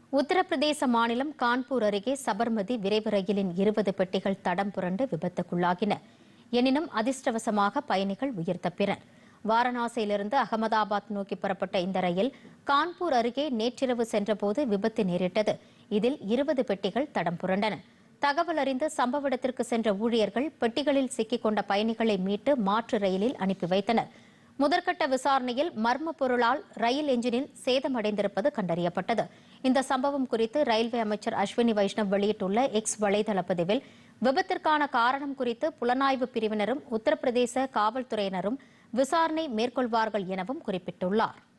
உத்தரப்பிரதேச மாநிலம் கான்பூர் அருகே சபர்மதி விரைவு ரயிலின் இருபது பெட்டிகள் தடம் புரண்டு விபத்துக்குள்ளாகின எனினும் அதிர்ஷ்டவசமாக பயணிகள் உயிர் தப்பினர் வாரணாசியிலிருந்து அகமதாபாத் நோக்கி புறப்பட்ட இந்த ரயில் கான்பூர் அருகே நேற்றிரவு சென்றபோது விபத்து நேரிட்டது இதில் இருபது பெட்டிகள் தடம் புரண்டன தகவல் அறிந்து சம்பவ இடத்திற்கு சென்ற ஊழியர்கள் பெட்டிகளில் சிக்கிக் கொண்ட பயணிகளை மீட்டு மாற்று ரயிலில் அனுப்பி வைத்தனர் முதற்கட்ட விசாரணையில் மர்ம பொருளால் ரயில் என்ஜினில் சேதமடைந்திருப்பது கண்டறியப்பட்டது இந்த சம்பவம் குறித்து ரயில்வே அமைச்சர் அஸ்வினி வைஷ்ணவ் வெளியிட்டுள்ள எக்ஸ் வலைதள பதிவில் விபத்திற்கான காரணம் குறித்து புலனாய்வு பிரிவினரும் உத்தரப்பிரதேச காவல்துறையினரும் விசாரணை மேற்கொள்வார்கள் எனவும் குறிப்பிட்டுள்ளார்